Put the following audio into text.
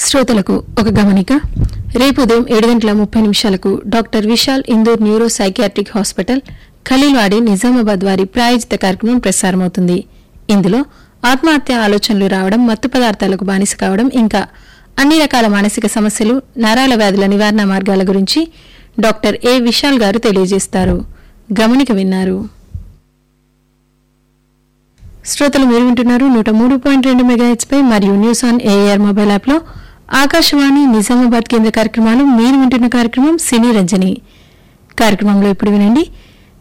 శ్రోతలకు ఒక గమనిక రేపు ఉదయం ఏడు గంటల ముప్పై నిమిషాలకు doctor Vishal Indur neuro psychiatric hospital Khaleelwadi Nizamabad వారి ప్రాయోజిత కార్యక్రమం ప్రసారమవుతుంది ఇందులో ఆత్మహత్య ఆలోచనలు రావడం మత్తు పదార్థాలకు బానిస కావడం ఇంకా అన్ని రకాల మానసిక సమస్యలు నరాల వ్యాధుల నివారణ మార్గాల గురించి డాక్టర్ ఏ విశాల్ గారు తెలియజేస్తారు గమనిక విన్నారు శ్రోతలు మీరు వింటున్నారు నూట మూడు పాయింట్ రెండు మెగాహెచ్ పై మరియు news on A R mobile app లో ఆకాశవాణి నిజామాబాద్ కేంద్ర కార్యక్రమాలు మీరు వింటున్న కార్యక్రమం సినీ రంజని కార్యక్రమంలో ఇప్పుడు వినండి